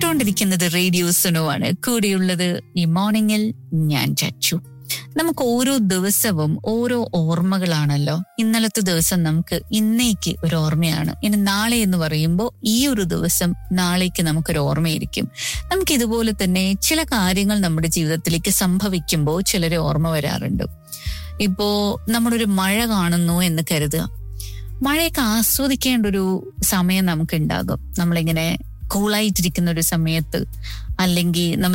കേട്ടുകൊണ്ടിരിക്കുന്നത് റേഡിയോ സുനുവാണ് കൂടെയുള്ളത് ഈ മോർണിംഗിൽ ഞാൻ ചച്ചു നമുക്ക് ഓരോ ദിവസവും ഓരോ ഓർമ്മകളാണല്ലോ ഇന്നലത്തെ ദിവസം നമുക്ക് ഇന്നേക്ക് ഒരു ഓർമ്മയാണ് ഇനി നാളെ എന്ന് പറയുമ്പോൾ ഈ ഒരു ദിവസം നാളേക്ക് നമുക്കൊരു ഓർമ്മയായിരിക്കും നമുക്ക് ഇതുപോലെ തന്നെ ചില കാര്യങ്ങൾ നമ്മുടെ ജീവിതത്തിലേക്ക് സംഭവിക്കുമ്പോൾ ചിലരെ ഓർമ്മ വരാറുണ്ട് ഇപ്പോ നമ്മളൊരു മഴ കാണുന്നു എന്ന് കരുതുക മഴയൊക്കെ ആസ്വദിക്കേണ്ട ഒരു സമയം നമുക്ക് ഉണ്ടാകും നമ്മളിങ്ങനെ കൂളായിട്ടിരിക്കുന്ന ഒരു സമയത്ത് അല്ലെങ്കിൽ നമ്മൾ